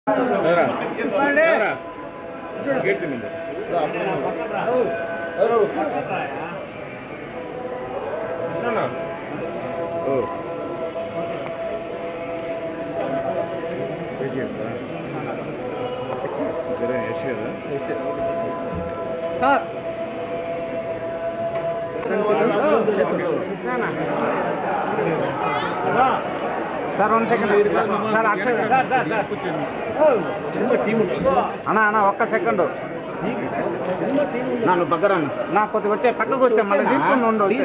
Gate మీద ఓ జరే యశ్ కదా sir one second sir Akshay అన్న అన్న ఒక్క సెకండ్ నన్ను పక్కరాను నా కొద్దిగా వచ్చే పక్కకు వచ్చా మళ్ళీ తీసుకుని ఉండు వచ్చే.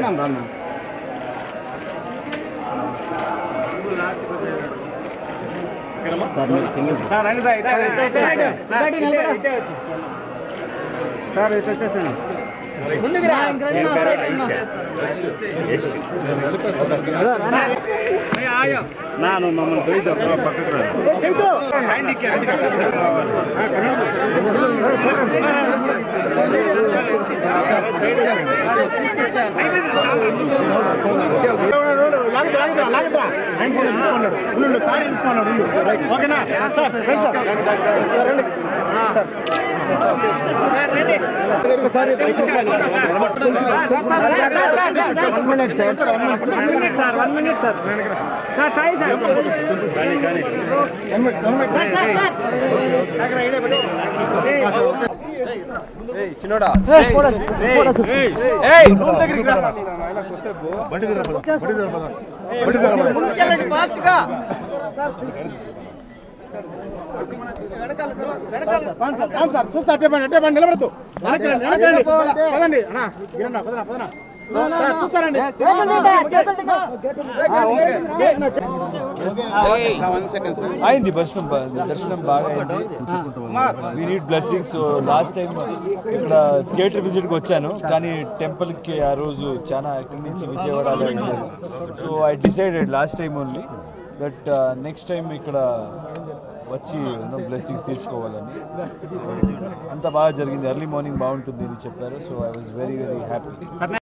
సార్ రండి సార్ ఇటు- ఇటు వచ్చేయండి. సార్, సార్ ఇటు వచ్చేసాను ನಾನು ನಮ್ಮನ್ನು ಬೈದ ಪಕ್ಕಕ್ಕೆ ರಾ. లాగుతా లాగుతా లాగుతా ఆయన ఫోన్ తీసుకున్నాడు ఉండు సార్ తీసుకున్నాడు ఉండు ఓకేనా సార్ రండి సార్ సార్ రండి sir sir one minute sir one minute sir one minute sir sir Sai sir కానీ కానీ వన్ మినిట్ వన్ మినిట్ చిన్నోడా బండి దగ్గర పద బండి దగ్గర పద బండి దగ్గర పద ముందుకెళ్ళండి ఫాస్ట్ గా సార్ సార్ చూస్తా అట్టే బండి అట్టే బండి నిలబడదు వెనక్కి రండి వెనక్కి రండి పదండి అన్నా గిరన్నా పదనా పదనా సార్ చూస్తారండి వన్ సెకండ్ సార్ అయింది దర్శనం బా- దర్శనం బాగా అయింది we need blessing so last time ఇక్కడ థియేటర్ విజిట్కి వచ్చాను కానీ టెంపుల్కి ఆ రోజు చాలా ఇక్కడి నుంచి విజయవాడ వెళ్ళాను so I decided last time only that next time ఇక్కడ వచ్చి ఎన్నో బ్లెస్సింగ్స్ తీసుకోవాలని సో అంత బాగా జరిగింది ఎర్లీ మార్నింగ్ బాగుంటుంది అని చెప్పారు so I was very very happy